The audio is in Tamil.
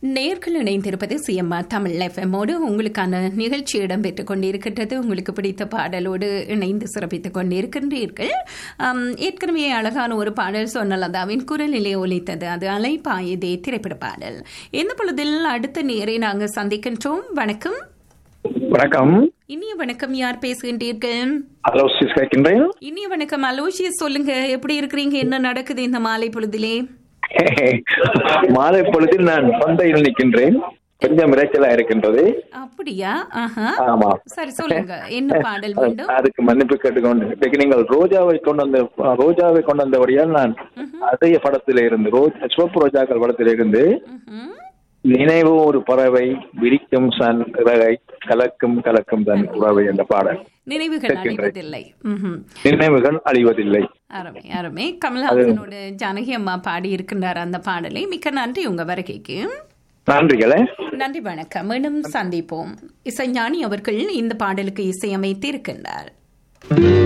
நேர்கள் இணைந்திருப்பது சிஎம்ஆ தமிழ் எஃப்எம்மோடு உங்களுக்கான நிகழ்ச்சி இடம்பெற்றுக் கொண்டிருக்கின்றது உங்களுக்கு பிடித்த பாடலோடு இணைந்து சிறப்பித்துக் கொண்டிருக்கின்றீர்கள் ஆம், ஏற்கனவே அழகான ஒரு பாடல் சொன்னலதாவின் குரலிலே ஒலித்தது அது அலைப்பாயுதே திரைப்பட பாடல் இந்த பொழுதில் அடுத்த நேரை நாங்கள் சந்திக்கின்றோம் வணக்கம் வணக்கம் இனிய வணக்கம் யார் பேசுகின்றீர்கள் அலோசிஸ் கேட்கின்றேன் இனிய வணக்கம் அலோசியஸ் சொல்லுங்க எப்படி இருக்கிறீங்க என்ன நடக்குது இந்த மாலை பொழுதிலே மாலை பொழுதில் நான் சந்தையில் நிற்கின்றேன் கொஞ்சம் இறைச்சலா இருக்கின்றது அப்படியா ஆஹா ஆமா சரி சொல்லுங்க என்ன பாடல் வேண்டும் அதுக்கு மன்னிப்பு கேட்டுக்கொண்டு இன்றைக்கு நீங்கள் ரோஜாவை கொண்டு வந்த ரோஜாவை கொண்டு வந்தபடியால் நான் அதே படத்தில இருந்து ரோஜா சிவப்பு ரோஜாக்கள் படத்தில இருந்து ம்ஹும். நினைவு ஒரு பறவை விரிக்கும் சன் இறகை கலக்கும் கலக்கும் தன் உறவை என்ற பாடல் நினைவுகள் அழிவதில்லை ம்ஹும். நினைவுகள் அழிவதில்லை அருமை அருமை கமல்ஹாசனோட ஜானகி அம்மா பாடி இருக்கின்றார் அந்த பாடலை மிக்க நன்றி உங்க வருகைக்கு நன்றிகளே நன்றி வணக்கம் மீண்டும் சந்திப்போம் இசைஞானி அவர்கள் இந்த பாடலுக்கு இசையமைத்து இருக்கின்றார்